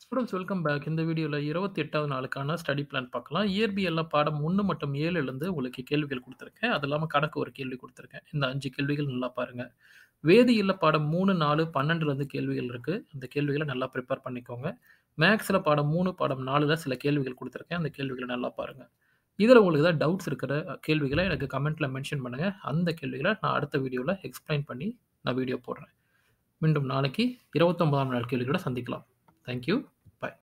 Students welcome back. இந்த வீடியோல 28வது நாளுக்கான ஸ்டடி பிளான் பார்க்கலாம். இயற்பியல்ல பாடம் 1 மற்றும் 7லிருந்து உங்களுக்கு கேள்விகள் குடுத்துருக்கேன். அது இல்லாம கணக்கு ஒரு கேள்வி குடுத்துருக்கேன். இந்த 5 கேள்விகள் நல்லா பாருங்க. வேதியியல்ல பாடம் 3, 4, 12லிருந்து கேள்விகள் இருக்கு. அந்த கேள்விகள நல்லா பிரிப்பேர் பண்ணிக்கோங்க. மேத்ஸ்ல பாடம் 3, பாடம் 4ல சில கேள்விகள் குடுத்துருக்கேன். அந்த கேள்விகள நல்லா பாருங்க. இதுல உங்களுக்கு ஏதாவது டவுட்ஸ் இருக்கிற கேள்விகள எனக்கு கமெண்ட்ல மென்ஷன் பண்ணுங்க. அந்த கேள்விகள நான் அடுத்த வீடியோல எக்ஸ்ப்ளைன் பண்ணி நான் வீடியோ போடுறேன். மீண்டும் நாளைக்கு 29ஆம் நாள் கேள்விகளோட சந்திக்கலாம். Thank you. பாய்.